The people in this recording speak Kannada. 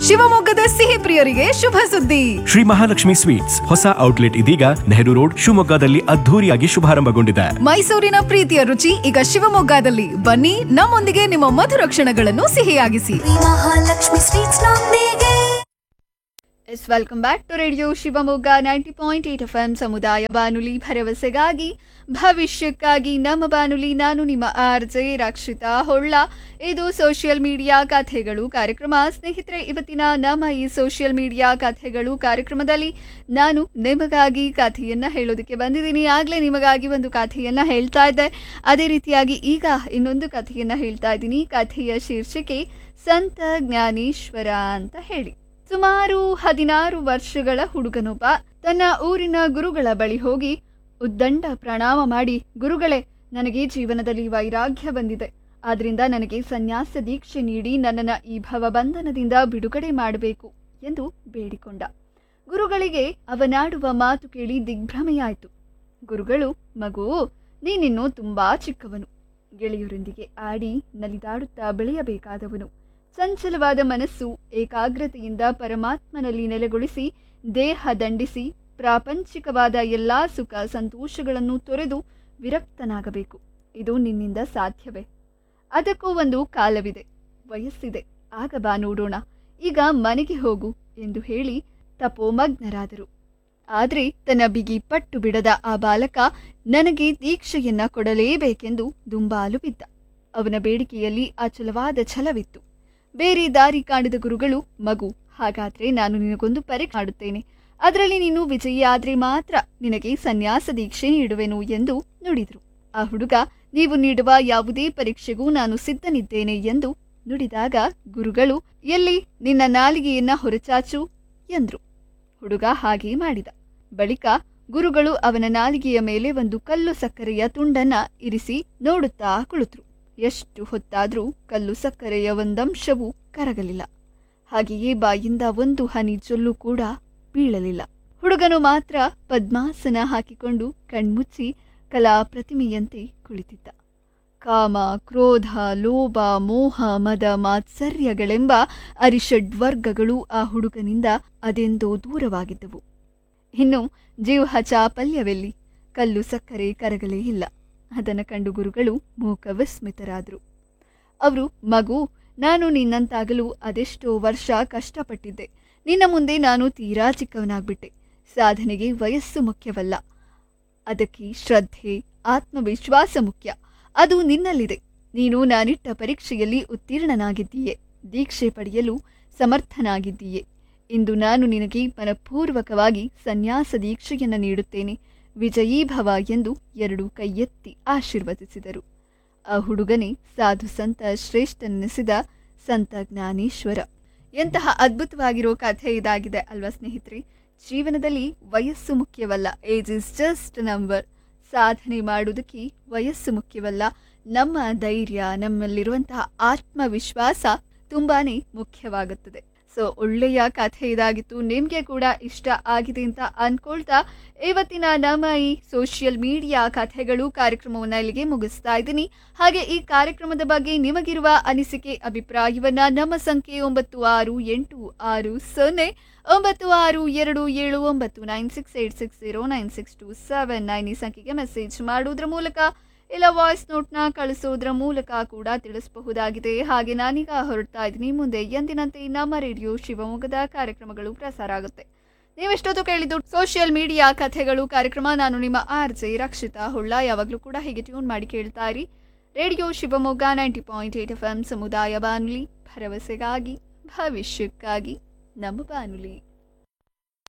ಶಿವಮೊಗ್ಗದ ಸಿಹಿ ಪ್ರಿಯರಿಗೆ ಶುಭ ಸುದ್ದಿ ಶ್ರೀ ಮಹಾಲಕ್ಷ್ಮಿ ಸ್ವೀಟ್ಸ್ ಹೊಸ ಔಟ್ಲೆಟ್ ಇದೀಗ ನೆಹರು ರೋಡ್ ಶಿವಮೊಗ್ಗದಲ್ಲಿ ಅದ್ಧೂರಿಯಾಗಿ ಶುಭಾರಂಭಗೊಂಡಿದೆ ಮೈಸೂರಿನ ಪ್ರೀತಿಯ ರುಚಿ ಈಗ ಶಿವಮೊಗ್ಗದಲ್ಲಿ ಬನ್ನಿ ನಮ್ಮೊಂದಿಗೆ ನಿಮ್ಮ ಮಧುರ ಕ್ಷಣಗಳನ್ನು ಸಿಹಿಯಾಗಿಸಿ ಮಹಾಲಕ್ಷ್ಮಿ ಸ್ವೀಟ್ಸ್ ನೊಂದಿಗೆ yes welcome back to radio Shivamogga ninety point eight F M ಸಮುದಾಯ ಬಾನುಲಿ ಭರವಸೆಗಾಗಿ ಭವಿಷ್ಯಕ್ಕಾಗಿ ನಮ್ಮ ಬಾನುಲಿ ನಾನು ನಿಮ್ಮ ಆರ್ ಜೆ ರಕ್ಷಿತಾ ಹೊಳ್ಳ ಇದು ಸೋಷಿಯಲ್ ಮೀಡಿಯಾ ಕಥೆಗಳು ಕಾರ್ಯಕ್ರಮ ಸ್ನೇಹಿತರೆ ಇವತ್ತಿನ ನಮ್ಮ ಈ ಸೋಷಿಯಲ್ ಮೀಡಿಯಾ ಕಥೆಗಳು ಕಾರ್ಯಕ್ರಮದಲ್ಲಿ ನಾನು ನಿಮಗಾಗಿ ಕಥೆಯನ್ನ ಹೇಳೋದಕ್ಕೆ ಬಂದಿದ್ದೀನಿ ಆಗಲೇ ನಿಮಗಾಗಿ ಒಂದು ಕಥೆಯನ್ನ ಹೇಳ್ತಾ ಇದ್ದೆ ಅದೇ ರೀತಿಯಾಗಿ ಈಗ ಇನ್ನೊಂದು ಕಥೆಯನ್ನ ಹೇಳ್ತಾ ಇದ್ದೀನಿ ಕಥೆಯ ಶೀರ್ಷಿಕೆ ಸಂತ ಜ್ಞಾನೇಶ್ವರ ಅಂತ ಹೇಳಿ ಸುಮಾರು ಹದಿನಾರು ವರ್ಷಗಳ ಹುಡುಗನೊಬ್ಬ ತನ್ನ ಊರಿನ ಗುರುಗಳ ಬಳಿ ಹೋಗಿ ಉದ್ದಂಡ ಪ್ರಣಾಮ ಮಾಡಿ ಗುರುಗಳೇ ನನಗೆ ಜೀವನದಲ್ಲಿ ವೈರಾಗ್ಯ ಬಂದಿದೆ ಆದ್ರಿಂದ ನನಗೆ ಸನ್ಯಾಸ ದೀಕ್ಷೆ ನೀಡಿ ನನ್ನನ್ನ ಈ ಭವಬಂಧನದಿಂದ ಬಿಡುಗಡೆ ಮಾಡಬೇಕು ಎಂದು ಬೇಡಿಕೊಂಡ ಗುರುಗಳಿಗೆ ಅವನಾಡುವ ಮಾತು ಕೇಳಿ ದಿಗ್ಭ್ರಮೆಯಾಯಿತು ಗುರುಗಳು ಮಗು ನೀನಿನ್ನು ತುಂಬಾ ಚಿಕ್ಕವನು ಗೆಳೆಯರೊಂದಿಗೆ ಆಡಿ ನಲಿದಾಡುತ್ತಾ ಬೆಳೆಯಬೇಕಾದವನು ಚಂಚಲವಾದ ಮನಸ್ಸು ಏಕಾಗ್ರತೆಯಿಂದ ಪರಮಾತ್ಮನಲ್ಲಿ ನೆಲೆಗೊಳಿಸಿ ದೇಹ ದಂಡಿಸಿ ಪ್ರಾಪಂಚಿಕವಾದ ಎಲ್ಲಾ ಸುಖ ಸಂತೋಷಗಳನ್ನು ತೊರೆದು ವಿರಕ್ತನಾಗಬೇಕು ಇದು ನಿನ್ನಿಂದ ಸಾಧ್ಯವೇ ಅದಕ್ಕೂ ಒಂದು ಕಾಲವಿದೆ ವಯಸ್ಸಿದೆ ಆಗ ಬಾ ನೋಡೋಣ ಈಗ ಮನೆಗೆ ಹೋಗು ಎಂದು ಹೇಳಿ ತಪೋಮಗ್ನರಾದರು ಆದರೆ ತನ್ನ ಬಿಗಿ ಪಟ್ಟು ಬಿಡದ ಆ ಬಾಲಕ ನನಗೆ ದೀಕ್ಷೆಯನ್ನ ಕೊಡಲೇಬೇಕೆಂದು ದುಂಬಾಲು ಬಿದ್ದ ಅವನ ಬೇಡಿಕೆಯಲ್ಲಿ ಅಚಲವಾದ ಛಲವಿತ್ತು ಬೇರೆ ದಾರಿ ಕಾಣಿದ ಗುರುಗಳು ಮಗು ಹಾಗಾದ್ರೆ ನಾನು ನಿನಗೊಂದು ಪರೀಕ್ಷೆ ಮಾಡುತ್ತೇನೆ ಅದರಲ್ಲಿ ನೀನು ವಿಜಯಿ ಆದ್ರೆ ಮಾತ್ರ ನಿನಗೆ ಸನ್ಯಾಸ ದೀಕ್ಷೆ ನೀಡುವೆನು ಎಂದು ನುಡಿದರು ಆ ಹುಡುಗ ನೀವು ನೀಡುವ ಯಾವುದೇ ಪರೀಕ್ಷೆಗೂ ನಾನು ಸಿದ್ಧನಿದ್ದೇನೆ ಎಂದು ನುಡಿದಾಗ ಗುರುಗಳು ಎಲ್ಲಿ ನಿನ್ನ ನಾಲಿಗೆಯನ್ನ ಹೊರಚಾಚು ಎಂದ್ರು ಹುಡುಗ ಹಾಗೆ ಮಾಡಿದ ಬಳಿಕ ಗುರುಗಳು ಅವನ ನಾಲಿಗೆಯ ಮೇಲೆ ಒಂದು ಕಲ್ಲು ಸಕ್ಕರೆಯ ತುಂಡನ್ನ ಇರಿಸಿ ನೋಡುತ್ತಾ ಕುಳಿತರು ಎಷ್ಟು ಹೊತ್ತಾದ್ರೂ ಕಲ್ಲು ಸಕ್ಕರೆಯ ಒಂದಂಶವೂ ಕರಗಲಿಲ್ಲ ಹಾಗೆಯೇ ಬಾಯಿಂದ ಒಂದು ಹನಿ ಜೊಲ್ಲು ಕೂಡ ಬೀಳಲಿಲ್ಲ ಹುಡುಗನು ಮಾತ್ರ ಪದ್ಮಾಸನ ಹಾಕಿಕೊಂಡು ಕಣ್ಮುಚ್ಚಿ ಕಲಾ ಪ್ರತಿಮೆಯಂತೆ ಕುಳಿತಿದ್ದ ಕಾಮ ಕ್ರೋಧ ಲೋಭ ಮೋಹ ಮದ ಮಾತ್ಸರ್ಯಗಳೆಂಬ ಅರಿಷಡ್ವರ್ಗಗಳು ಆ ಹುಡುಗನಿಂದ ಅದೆಂದೋ ದೂರವಾಗಿದ್ದವು ಇನ್ನು ಜೀವ ಚಾಪಲ್ಯವೆಲ್ಲಿ ಕಲ್ಲು ಸಕ್ಕರೆ ಕರಗಲೇ ಇಲ್ಲ ಅದನ್ನು ಕಂಡು ಗುರುಗಳು ಮೂಕ ವಿಸ್ಮಿತರಾದರು ಅವರು ಮಗು ನಾನು ನಿನ್ನಂತಾಗಲು ಅದೆಷ್ಟೋ ವರ್ಷ ಕಷ್ಟಪಟ್ಟಿದ್ದೆ ನಿನ್ನ ಮುಂದೆ ನಾನು ತೀರಾ ಚಿಕ್ಕವನಾಗ್ಬಿಟ್ಟೆ ಸಾಧನೆಗೆ ವಯಸ್ಸು ಮುಖ್ಯವಲ್ಲ ಅದಕ್ಕೆ ಶ್ರದ್ಧೆ ಆತ್ಮವಿಶ್ವಾಸ ಮುಖ್ಯ ಅದು ನಿನ್ನಲ್ಲಿದೆ ನೀನು ನಾನಿಟ್ಟ ಪರೀಕ್ಷೆಯಲ್ಲಿ ಉತ್ತೀರ್ಣನಾಗಿದ್ದೀಯೆ ದೀಕ್ಷೆ ಪಡೆಯಲು ಸಮರ್ಥನಾಗಿದ್ದೀಯೆ ಇಂದು ನಾನು ನಿನಗೆ ಮನಪೂರ್ವಕವಾಗಿ ಸನ್ಯಾಸ ದೀಕ್ಷೆಯನ್ನು ನೀಡುತ್ತೇನೆ ವಿಜಯೀಭವ ಎಂದು ಎರಡು ಕೈ ಎತ್ತಿ ಆಶೀರ್ವದಿಸಿದರು ಆ ಹುಡುಗನೇ ಸಾಧು ಸಂತ ಶ್ರೇಷ್ಠನೆನಿಸಿದ ಸಂತ ಜ್ಞಾನೇಶ್ವರ ಎಂತಹ ಅದ್ಭುತವಾಗಿರೋ ಕಥೆ ಇದಾಗಿದೆ ಅಲ್ವಾ ಸ್ನೇಹಿತರೆ ಜೀವನದಲ್ಲಿ ವಯಸ್ಸು ಮುಖ್ಯವಲ್ಲ ಏಜ್ ಇಸ್ ಜಸ್ಟ್ ನಂಬರ್ ಸಾಧನೆ ಮಾಡುವುದಕ್ಕೆ ವಯಸ್ಸು ಮುಖ್ಯವಲ್ಲ ನಮ್ಮ ಧೈರ್ಯ ನಮ್ಮಲ್ಲಿರುವಂತಹ ಆತ್ಮವಿಶ್ವಾಸ ತುಂಬಾನೇ ಮುಖ್ಯವಾಗುತ್ತದೆ ಸೊ ಒಳ್ಳೆಯ ಕಥೆ ಇದಾಗಿತ್ತು ನಿಮಗೆ ಕೂಡ ಇಷ್ಟ ಆಗಿದೆ ಅಂತ ಅನ್ಕೊಳ್ತಾ ಇವತ್ತಿನ ನಮ್ಮ ಈ ಸೋಷಿಯಲ್ ಮೀಡಿಯಾ ಕಥೆಗಳು ಕಾರ್ಯಕ್ರಮವನ್ನು ಇಲ್ಲಿಗೆ ಮುಗಿಸ್ತಾ ಇದ್ದೀನಿ ಹಾಗೆ ಈ ಕಾರ್ಯಕ್ರಮದ ಬಗ್ಗೆ ನಿಮಗಿರುವ ಅನಿಸಿಕೆ ಅಭಿಪ್ರಾಯವನ್ನ ನಮ್ಮ ಸಂಖ್ಯೆ ಒಂಬತ್ತು ಆರು ಎಂಟು ಆರು ಸೊನ್ನೆ ಒಂಬತ್ತು ಆರು ಎರಡು ಏಳು ಒಂಬತ್ತು nine six eight six zero nine six two seven nine ಈ ಸಂಖ್ಯೆಗೆ ಮೆಸೇಜ್ ಮಾಡೋದ್ರ ಮೂಲಕ ಇಲ್ಲ ವಾಯ್ಸ್ ನೋಟ್ನ ಕಳಿಸೋದ್ರ ಮೂಲಕ ಕೂಡ ತಿಳಿಸಬಹುದಾಗಿದೆ ಹಾಗೆ ನಾನೀಗ ಹೊರಡ್ತಾ ಇದ್ದೀನಿ ಮುಂದೆ ಎಂದಿನಂತೆ ನಮ್ಮ ರೇಡಿಯೋ ಶಿವಮೊಗ್ಗದ ಕಾರ್ಯಕ್ರಮಗಳು ಪ್ರಸಾರ ಆಗುತ್ತೆ ನೀವೆಷ್ಟೊತ್ತು ಕೇಳಿದ್ದು ಸೋಷಿಯಲ್ ಮೀಡಿಯಾ ಕಥೆಗಳು ಕಾರ್ಯಕ್ರಮ ನಾನು ನಿಮ್ಮ ಆರ್ ಜೆ ರಕ್ಷಿತಾ ಹೊಳ್ಳ ಯಾವಾಗಲೂ ಕೂಡ ಹೀಗೆ ಟ್ಯೂನ್ ಮಾಡಿ ಕೇಳ್ತಾ ಇರಿ radio Shivamogga ninety point eight F M ಸಮುದಾಯ ಬಾನುಲಿ ಭರವಸೆಗಾಗಿ ಭವಿಷ್ಯಕ್ಕಾಗಿ ನಮ್ಮ ಬಾನುಲಿ